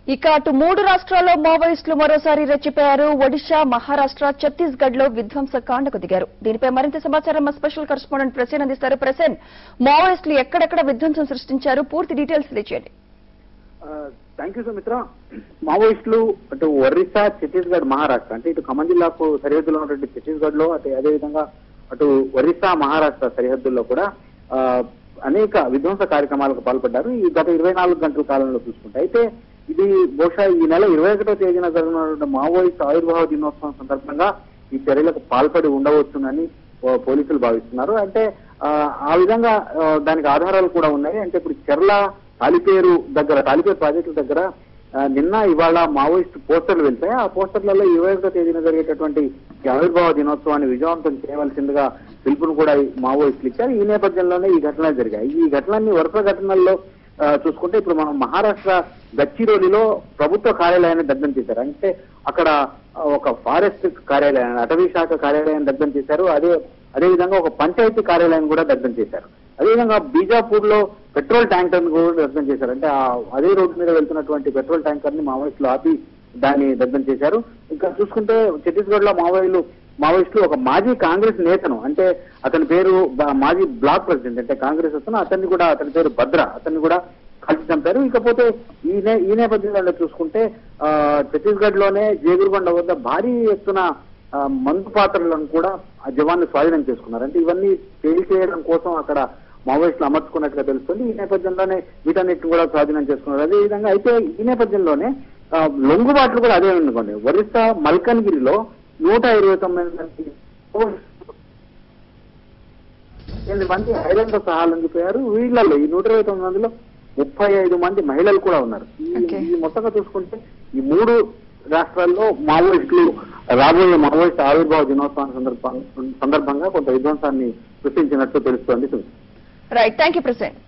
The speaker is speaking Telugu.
ఇక అటు మూడు రాష్ట్రాల్లో మావోయిస్టులు మరోసారి రెచ్చిపోయారు ఒడిశా మహారాష్ట్ర ఛత్తీస్గఢ్ లో విధ్వంస కాండకు దిగారు దీనిపై మరింత సమాచారం మా స్పెషల్ కరెస్పాండెంట్ ప్రసేన్ అందిస్తారు ప్రసేన్ మావోయిస్టులు ఎక్కడెక్కడ విధ్వంసం సృష్టించారు పూర్తి డీటెయిల్స్ తెలియచేయండి థ్యాంక్ యూ సుమిత్ర మావోయిస్టులు అటు ఒరిస్సా ఛత్తీస్గఢ్ మహారాష్ట్ర అంటే ఇటు ఖమ్మం జిల్లాకు సరిహద్దులో ఉన్నటువంటి ఛత్తీస్గఢ్ లో అటు అదేవిధంగా అటు ఒరిస్సా మహారాష్ట్ర సరిహద్దుల్లో కూడా ఆ, అనేక విధ్వంస కార్యక్రమాలకు పాల్పడ్డారు ఈ గత ఇరవై నాలుగు గంటల కాలంలో చూసుకుంటే అయితే ఇది బహుశా ఈ నెల ఇరవై ఒకటో తేదీన జరగనున్న మావోయిస్ట్ ఆవిర్భావ దినోత్సవం సందర్భంగా ఈ చర్యలకు పాల్పడి ఉండవచ్చునని ఓ, పోలీసులు భావిస్తున్నారు అంటే ఆ, ఆ విధంగా ఆ, దానికి ఆధారాలు కూడా ఉన్నాయి అంటే ఇప్పుడు చెర్ల తాలిపేరు దగ్గర తాలిపేరు ప్రాజెక్టుల దగ్గర ఆ, నిన్న ఇవాళ మావోయిస్ట్ పోస్టర్లు వెళ్తాయి ఆ పోస్టర్లలో ఇరవై ఒకటో తేదీన జరిగేటటువంటి ఈ ఆవిర్భావ దినోత్సవాన్ని విజయవంతం చేయవలసిందిగా పిలుపును కూడా ఈ మావోయిస్టులు ఇచ్చారు ఈ నేపథ్యంలోనే ఈ ఘటనలు జరిగాయి ఈ ఘటనల్ని వరుస ఘటనల్లో ఆ, చూసుకుంటే ఇప్పుడు మనం మహారాష్ట్ర గచ్చిరోలిలో ప్రభుత్వ కార్యాలయాన్ని దగ్ధం చేశారు అంటే అక్కడ ఆ, ఒక ఫారెస్ట్ కార్యాలయాన్ని అటవీ శాఖ కార్యాలయాన్ని దగ్ధం చేశారు అదే అదేవిధంగా ఒక పంచాయతీ కార్యాలయాన్ని కూడా దగ్ధం చేశారు అదేవిధంగా బీజాపూర్ లో పెట్రోల్ ట్యాంకర్ ను కూడా దగ్ధం చేశారు అంటే ఆ అదే రోడ్డు మీద వెళ్తున్నటువంటి పెట్రోల్ ట్యాంకర్ ని మావోయిస్టులు ఆపి దాన్ని దగ్ధం చేశారు ఇంకా చూసుకుంటే ఛత్తీస్గఢ్ లో మావోయిలు మావోయిస్టులు ఒక మాజీ కాంగ్రెస్ నేతను అంటే అతని పేరు బ- మాజీ బ్లాక్ ప్రెసిడెంట్ అంటే కాంగ్రెస్ అతను అతన్ని కూడా అతని పేరు భద్ర అతన్ని కూడా కలిసి చంపారు ఇకపోతే ఈ నే ఈ నేపథ్యంలో చూసుకుంటే ఆ, ఛత్తీస్గఢ్ లోనే జేగురుగొండ వద్ద భారీ ఎత్తున ఆ, మందు పాత్రలను కూడా ఆ జవాన్లు స్వాధీనం చేసుకున్నారు అంటే ఇవన్నీ చేయడం కోసం అక్కడ మావోయిస్టులు అమర్చుకున్నట్లుగా తెలుస్తుంది ఈ నేపథ్యంలోనే వీటన్నిటిని కూడా స్వాధీనం చేసుకున్నారు అదే విధంగా అయితే ఈ నేపథ్యంలోనే ఆ, లొంగుబాట్లు కూడా అదే అనుకోండి ఒరిస్సా మల్కన్గిరిలో నూట ఇరవై తొమ్మిది మంది ఎనిమిది మంది ఐలంత సహా లొంగిపోయారు వీళ్ళలో ఈ నూట ఇరవై తొమ్మిది మందిలో ముప్పై ఐదు మంది మహిళలు కూడా ఉన్నారు ఈ Okay. ఈ మొత్తంగా చూసుకుంటే ఈ మూడు రాష్ట్రాల్లో మావోయిస్టులు రాబోయే మావోయిస్ట్ ఆవిర్భావ దినోత్సవం సందర్భంగా సందర్భంగా కొంత విధ్వంసాన్ని సృష్టించినట్టు తెలుస్తోంది రైట్ థ్యాంక్ యూ ప్రసేన్